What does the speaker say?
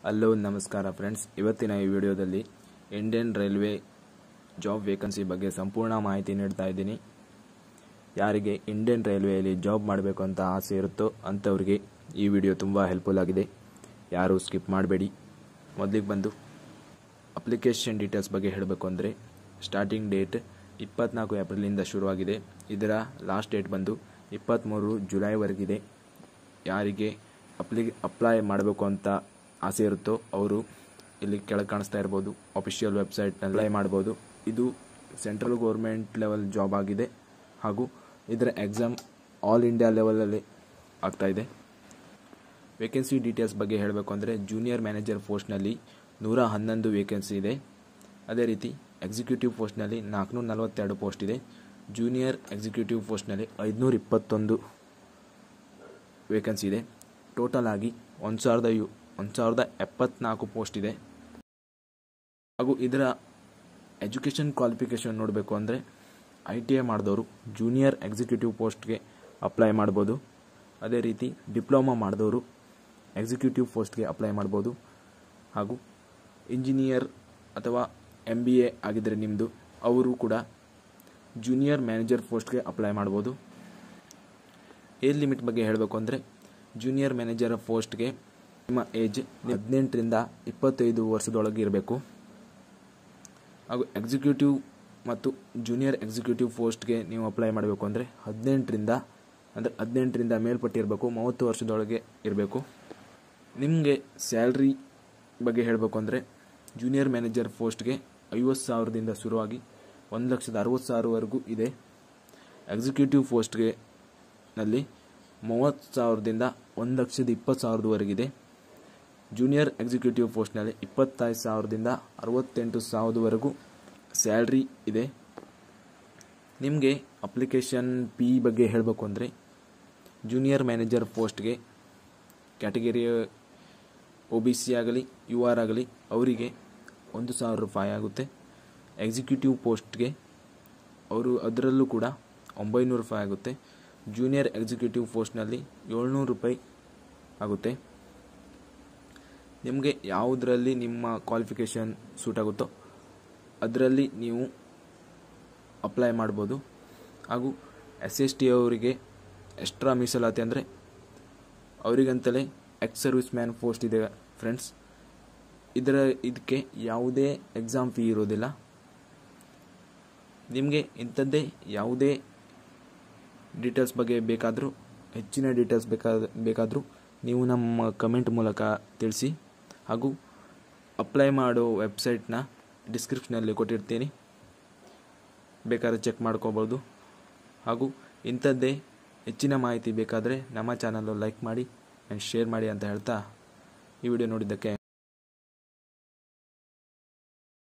hello ನಮಸ್ಕಾರ friends ಇವತ್ತಿನ ಈ ವಿಡಿಯೋದಲ್ಲಿ ಇಂಡಿಯನ್ ರೈಲ್ವೆ ಜಾಬ್ ವೇಕೆನ್ಸಿ ಬಗ್ಗೆ ಸಂಪೂರ್ಣ ಮಾಹಿತಿ ನೀಡ್ತಾ ಇದ್ದೀನಿ ಯಾರಿಗೆ ಇಂಡಿಯನ್ ರೈಲ್ವೆಯಲ್ಲಿ ಜಾಬ್ ಮಾಡಬೇಕು ಅಂತ ಆಸೆ ಇರುತ್ತೋ ಅಂಥವ್ರಿಗೆ ಈ ವಿಡಿಯೋ ತುಂಬ ಹೆಲ್ಪ್ಫುಲ್ ಆಗಿದೆ ಯಾರೂ ಸ್ಕಿಪ್ ಮಾಡಬೇಡಿ ಮೊದಲಿಗೆ ಬಂದು ಅಪ್ಲಿಕೇಶನ್ ಡೀಟೇಲ್ಸ್ ಬಗ್ಗೆ ಹೇಳಬೇಕು ಅಂದರೆ ಸ್ಟಾರ್ಟಿಂಗ್ ಡೇಟ್ ಇಪ್ಪತ್ನಾಲ್ಕು ಏಪ್ರಿಲಿಂದ ಶುರುವಾಗಿದೆ ಇದರ ಲಾಸ್ಟ್ ಡೇಟ್ ಬಂದು ಇಪ್ಪತ್ತ್ಮೂರು ಜುಲೈವರೆಗಿದೆ ಯಾರಿಗೆ ಅಪ್ಲಿ ಅಪ್ಲೈ ಮಾಡಬೇಕು ಅಂತ ಆಸೆ ಇರುತ್ತೋ ಅವರು ಇಲ್ಲಿ ಕೆಳಗೆ ಕಾಣಿಸ್ತಾ ಇರ್ಬೋದು ಅಫಿಷಿಯಲ್ ವೆಬ್ಸೈಟ್ನಲ್ಲಿ ಅಪ್ಲೈ ಮಾಡ್ಬೋದು ಇದು ಸೆಂಟ್ರಲ್ ಗೌರ್ಮೆಂಟ್ ಲೆವೆಲ್ ಜಾಬ್ ಆಗಿದೆ ಹಾಗೂ ಇದರ ಎಕ್ಸಾಮ್ ಆಲ್ ಇಂಡಿಯಾ ಲೆವೆಲಲ್ಲಿ ಆಗ್ತಾ ಇದೆ ವೇಕೆನ್ಸಿ ಡೀಟೇಲ್ಸ್ ಬಗ್ಗೆ ಹೇಳಬೇಕು ಅಂದರೆ ಜೂನಿಯರ್ ಮ್ಯಾನೇಜರ್ ಪೋಸ್ಟ್ನಲ್ಲಿ ನೂರ ಹನ್ನೊಂದು ವೇಕೆನ್ಸಿ ಇದೆ ಅದೇ ರೀತಿ ಎಕ್ಸಿಕ್ಯೂಟಿವ್ ಪೋಸ್ಟ್ನಲ್ಲಿ ನಾಲ್ಕುನೂರ ನಲವತ್ತೆರಡು ಪೋಸ್ಟ್ ಇದೆ ಜೂನಿಯರ್ ಎಕ್ಸಿಕ್ಯೂಟಿವ್ ಪೋಸ್ಟ್ನಲ್ಲಿ ಐದುನೂರ ಇಪ್ಪತ್ತೊಂದು ವೇಕೆನ್ಸಿ ಇದೆ ಟೋಟಲ್ ಆಗಿ ಒಂದು ಸಾವಿರದ ಯು ಒಂದು ಸಾವಿರದ ಎಪ್ಪತ್ನಾಲ್ಕು ಪೋಸ್ಟ್ ಇದೆ ಹಾಗೂ ಇದರ ಎಜುಕೇಷನ್ ಕ್ವಾಲಿಫಿಕೇಷನ್ ನೋಡಬೇಕು ಅಂದರೆ ಐ ಟಿ ಐ ಮಾಡಿದವರು ಜೂನಿಯರ್ ಎಕ್ಸಿಕ್ಯೂಟಿವ್ ಪೋಸ್ಟ್ಗೆ ಅಪ್ಲೈ ಮಾಡ್ಬೋದು ಅದೇ ರೀತಿ ಡಿಪ್ಲೊಮಾ ಮಾಡಿದವರು ಎಕ್ಸಿಕ್ಯೂಟಿವ್ ಪೋಸ್ಟ್ಗೆ ಅಪ್ಲೈ ಮಾಡ್ಬೋದು ಹಾಗೂ ಇಂಜಿನಿಯರ್ ಅಥವಾ ಎಮ್ ಬಿ ಎ ಆಗಿದ್ದರೆ ನಿಮ್ಮದು ಅವರು ಕೂಡ ಜೂನಿಯರ್ ಮ್ಯಾನೇಜರ್ ಪೋಸ್ಟ್ಗೆ ಅಪ್ಲೈ ಮಾಡ್ಬೋದು ಏಜ್ ಲಿಮಿಟ್ ಬಗ್ಗೆ ಹೇಳಬೇಕು ಅಂದರೆ ಜೂನಿಯರ್ ಮ್ಯಾನೇಜರ್ ಪೋಸ್ಟ್ಗೆ ನಿಮ್ಮ ಏಜ್ ಹದಿನೆಂಟರಿಂದ ಇಪ್ಪತ್ತೈದು ವರ್ಷದೊಳಗೆ ಇರಬೇಕು ಹಾಗೂ ಎಕ್ಸಿಕ್ಯೂಟಿವ್ ಮತ್ತು ಜೂನಿಯರ್ ಎಕ್ಸಿಕ್ಯೂಟಿವ್ ಪೋಸ್ಟ್ಗೆ ನೀವು ಅಪ್ಲೈ ಮಾಡಬೇಕು ಅಂದರೆ ಹದಿನೆಂಟರಿಂದ ಅಂದರೆ ಹದಿನೆಂಟರಿಂದ ಮೇಲ್ಪಟ್ಟಿರಬೇಕು ಮೂವತ್ತು ವರ್ಷದೊಳಗೆ ಇರಬೇಕು ನಿಮಗೆ ಸ್ಯಾಲ್ರಿ ಬಗ್ಗೆ ಹೇಳಬೇಕು ಅಂದರೆ ಜೂನಿಯರ್ ಮ್ಯಾನೇಜರ್ ಪೋಸ್ಟ್ಗೆ ಐವತ್ತು ಸಾವಿರದಿಂದ ಶುರುವಾಗಿ ಒಂದು ಲಕ್ಷದ ಅರವತ್ತು ಸಾವಿರವರೆಗೂ ಇದೆ ಎಕ್ಸಿಕ್ಯೂಟಿವ್ ಪೋಸ್ಟ್ಗೆ ನಲ್ಲಿ ಮೂವತ್ತು ಸಾವಿರದಿಂದ ಒಂದು ಲಕ್ಷದ ಇಪ್ಪತ್ತು ಸಾವಿರದವರೆಗಿದೆ ಜೂನಿಯರ್ ಎಕ್ಸಿಕ್ಯೂಟಿವ್ ಪೋಸ್ಟ್ನಲ್ಲಿ ಇಪ್ಪತ್ತೈದು ಸಾವಿರದಿಂದ ಅರವತ್ತೆಂಟು ಸಾವಿರದವರೆಗೂ ಸ್ಯಾಲ್ರಿ ಇದೆ ನಿಮಗೆ ಅಪ್ಲಿಕೇಶನ್ ಪಿ ಬಗ್ಗೆ ಹೇಳಬೇಕು ಅಂದರೆ ಜೂನಿಯರ್ ಮ್ಯಾನೇಜರ್ ಪೋಸ್ಟ್ಗೆ ಕ್ಯಾಟಗರಿ ಒ ಬಿ ಸಿ ಆಗಲಿ ಯು ಆರ್ ಆಗಲಿ ಅವರಿಗೆ ಒಂದು ಸಾವಿರ ರೂಪಾಯಿ ಆಗುತ್ತೆ ಎಕ್ಸಿಕ್ಯೂಟಿವ್ ಪೋಸ್ಟ್ಗೆ ಅವರು ಅದರಲ್ಲೂ ಕೂಡ ಒಂಬೈನೂರು ರೂಪಾಯಿ ಆಗುತ್ತೆ ಜೂನಿಯರ್ ಎಕ್ಸಿಕ್ಯೂಟಿವ್ ಪೋಸ್ಟ್ನಲ್ಲಿ ಏಳ್ನೂರು ರೂಪಾಯಿ ಆಗುತ್ತೆ ನಿಮಗೆ ಯಾವುದರಲ್ಲಿ ನಿಮ್ಮ ಕ್ವಾಲಿಫಿಕೇಷನ್ ಸೂಟ್ ಆಗುತ್ತೋ ಅದರಲ್ಲಿ ನೀವು ಅಪ್ಲೈ ಮಾಡ್ಬೋದು ಹಾಗೂ ಎಸ್ ಎಸ್ ಟಿ ಅವರಿಗೆ ಎಕ್ಸ್ಟ್ರಾ ಮೀಸಲಾತಿ ಅಂದರೆ ಅವರಿಗಂತಲೇ ಎಕ್ಸ್ ಸರ್ವಿಸ್ ಮ್ಯಾನ್ ಪೋಸ್ಟ್ ಇದೆ ಫ್ರೆಂಡ್ಸ್ ಇದರ ಇದಕ್ಕೆ ಯಾವುದೇ ಎಕ್ಸಾಮ್ ಫೀ ಇರೋದಿಲ್ಲ ನಿಮಗೆ ಇಂಥದ್ದೇ ಯಾವುದೇ ಡೀಟೇಲ್ಸ್ ಬಗ್ಗೆ ಬೇಕಾದರೂ ಹೆಚ್ಚಿನ ಡೀಟೇಲ್ಸ್ ಬೇಕಾದ ಬೇಕಾದರೂ ನೀವು ನಮ್ಮ ಕಮೆಂಟ್ ಮೂಲಕ ತಿಳಿಸಿ ಹಾಗೂ ಅಪ್ಲೈ ಮಾಡೋ ವೆಬ್ಸೈಟ್ನ ಡಿಸ್ಕ್ರಿಪ್ಷನಲ್ಲಿ ಕೊಟ್ಟಿರ್ತೀನಿ ಬೇಕಾದ್ರೆ ಚೆಕ್ ಮಾಡ್ಕೋಬೋದು ಹಾಗೂ ಇಂಥದ್ದೇ ಹೆಚ್ಚಿನ ಮಾಹಿತಿ ಬೇಕಾದರೆ ನಮ್ಮ ಚಾನಲ್ಲು ಲೈಕ್ ಮಾಡಿ ಆ್ಯಂಡ್ ಶೇರ್ ಮಾಡಿ ಅಂತ ಹೇಳ್ತಾ ಈ ವಿಡಿಯೋ ನೋಡಿದ್ದಕ್ಕೆ